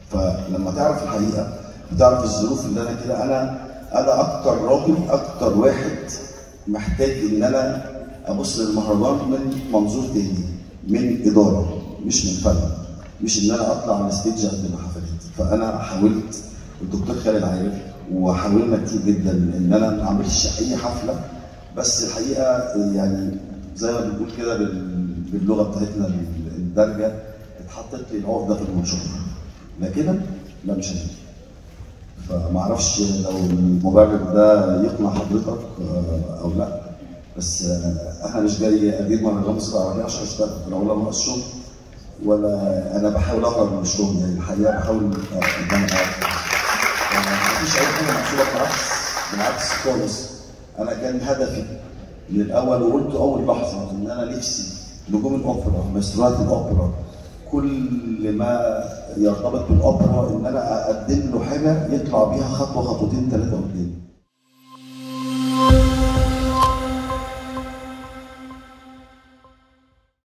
فلما تعرف الحقيقه وتعرف الظروف اللي انا كده انا انا اكتر راجل اكتر واحد محتاج ان انا ابص للمهرجان من منظور تاني من اداره مش من فن مش ان انا اطلع على الستيج اقدم حفلات فانا حاولت الدكتور خالد عارف وحاولنا كتير جدا ان انا ما اعملش اي حفله بس الحقيقه يعني زي ما بنقول كده بال- باللغه بتاعتنا الدارجه اتحطت لي العقده في المنشور لا كده لا مش هنجي فما اعرفش لو المبرر ده يقنع حضرتك آه، او لا بس آه، انا مش جاي ادير مهرجان مصر العربيه عشان اشتغل انا ولا ناقص شغل ولا انا بحاول اهرب من الشغل يعني الحقيقه بحاول آه، ان انا آه، مفيش اي حاجه محسوبه بالعكس بالعكس خالص انا كان هدفي من الاول وقلت اول لحظه ان انا نفسي نجوم الاوبرا مسرات الاوبرا كل ما يرتبط بالاوبرا ان انا اقدم له حاجه يطلع بيها خطوه خطوتين ثلاثه قدام